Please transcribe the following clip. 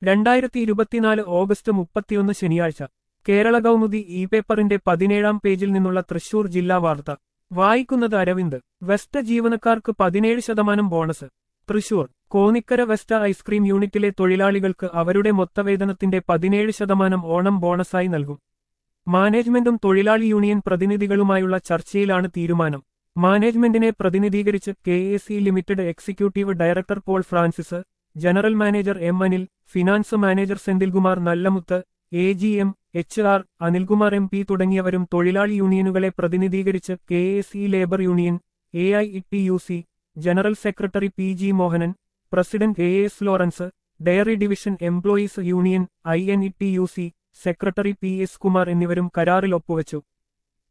രണ്ടായിരത്തി ഇരുപത്തിനാല് ഓഗസ്റ്റ് മുപ്പത്തിയൊന്ന് ശനിയാഴ്ച കേരള കൗമുദി ഇ പേപ്പറിന്റെ പതിനേഴാം പേജിൽ നിന്നുള്ള തൃശൂർ ജില്ലാ വാർത്ത വായിക്കുന്നത് അരവിന്ദ് വെസ്റ്റ ജീവനക്കാർക്ക് പതിനേഴ് ശതമാനം ബോണസ് തൃശൂർ കോന്നിക്കര വെസ്റ്റ ഐസ്ക്രീം യൂണിറ്റിലെ തൊഴിലാളികൾക്ക് അവരുടെ മൊത്തവേതനത്തിന്റെ പതിനേഴ് ശതമാനം ഓണം ബോണസായി നൽകും മാനേജ്മെന്റും തൊഴിലാളി യൂണിയൻ പ്രതിനിധികളുമായുള്ള ചർച്ചയിലാണ് തീരുമാനം മാനേജ്മെന്റിനെ പ്രതിനിധീകരിച്ച് K A C limited executive director Paul Francis general manager M Anil finance manager Senthilkumar Nallamuthu A G M H R Anilkumar M P തുടങ്ങിയവരും തൊഴിലാളി യൂണിയനുകളെ പ്രതിനിധീകരിച്ച് K A C labour union A I E T U C general secretary P G Mohanan president A S Lawrence dairy division employees union I N E T U C secretary P S Kumar എന്നിവരും കരാറിൽ ഒപ്പുവച്ചു